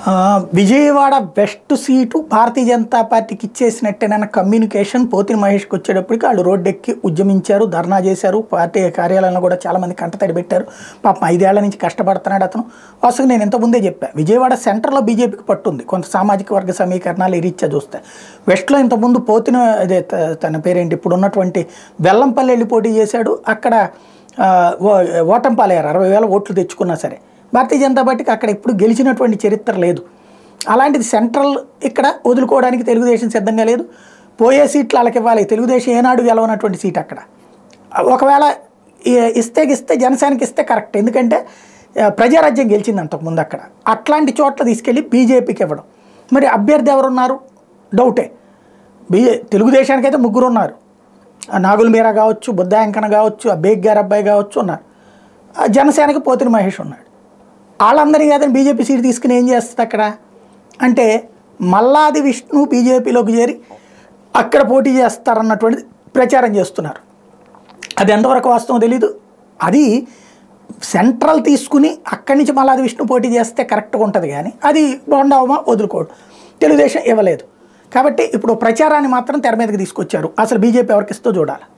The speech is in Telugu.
ఆ, విజయవాడ వెస్ట్ సీటు భారతీయ జనతా పార్టీకి ఇచ్చేసినట్టేనన్న కమ్యూనికేషన్ పోతిని మహేష్కి వచ్చేటప్పటికి వాళ్ళు రోడ్డెక్కి ఉద్యమించారు ధర్నా చేశారు పార్టీ కార్యాలయంలో కూడా చాలామంది కంటతడి పెట్టారు పాపం ఐదేళ్ల నుంచి కష్టపడుతున్నాడు అతను వాస్తవం నేను ఇంతకుముందే చెప్పా విజయవాడ సెంటర్లో బీజేపీకి పట్టుంది కొంత సామాజిక వర్గ సమీకరణాలు ఈ రీత్యా చూస్తే వెస్ట్లో ఇంతకుముందు పోతిన అదే త- తన పేరేంటి ఇప్పుడు ఉన్నటువంటి వెల్లంపల్లి వెళ్ళి పోటీ చేశాడు అక్కడ ఆ, ఓ- ఓటంపాలయ్యారు అరవై వేల ఓట్లు తెచ్చుకున్నా సరే భారతీయ జనతా పార్టీకి అక్కడ ఇప్పుడు గెలిచినటువంటి చరిత్ర లేదు అలాంటిది సెంట్రల్ ఇక్కడ వదులుకోవడానికి తెలుగుదేశం సిద్ధంగా లేదు పోయే సీట్లు వాళ్ళకి ఇవ్వాలి తెలుగుదేశం ఏనాడు గెలవనటువంటి సీట్ అక్కడ ఒకవేళ ఈ- ఇస్తే ఇస్తే జనసేనకి ఇస్తే కరెక్ట్ ఎందుకంటే ఆ, ప్రజారాజ్యం గెలిచింది అంతకుముందు అక్కడ అట్లాంటి చోట్ల తీసుకెళ్ళి బీజేపీకి ఇవ్వడం మరి అభ్యర్థి ఎవరున్నారు డౌటే బీ తెలుగుదేశానికి అయితే ముగ్గురు ఉన్నారు ఆ నాగుల మీరా కావచ్చు బుద్ధాయంకన కావచ్చు ఆ బేగ్ గారు అబ్బాయి కావచ్చు ఉన్నారు ఆ జనసేనకి పోతిని మహేష్ ఉన్నాడు వాళ్ళందరినీ కాదని బీజేపీ సీట్ తీసుకుని ఏం చేస్తుంది అక్కడ అంటే మల్లాది విష్ణు బీజేపీలోకి చేరి అక్కడ పోటీ చేస్తారన్నటువంటిది ప్రచారం చేస్తున్నారు అది ఎంతవరకు వాస్తవం తెలీదు అది సెంట్రల్ తీసుకుని అక్కడి నుంచి మళ్ళీ అది విష్ణు పోటీ చేస్తే కరెక్ట్గా ఉంటుంది కానీ అది బోండావమా వదులుకోడు తెలుగుదేశం ఇవ్వలేదు కాబట్టి ఇప్పుడు ప్రచారాన్ని మాత్రం తెర మీదకి తీసుకొచ్చారు అసలు బీజేపీ ఎవరికి ఇస్తో చూడాలి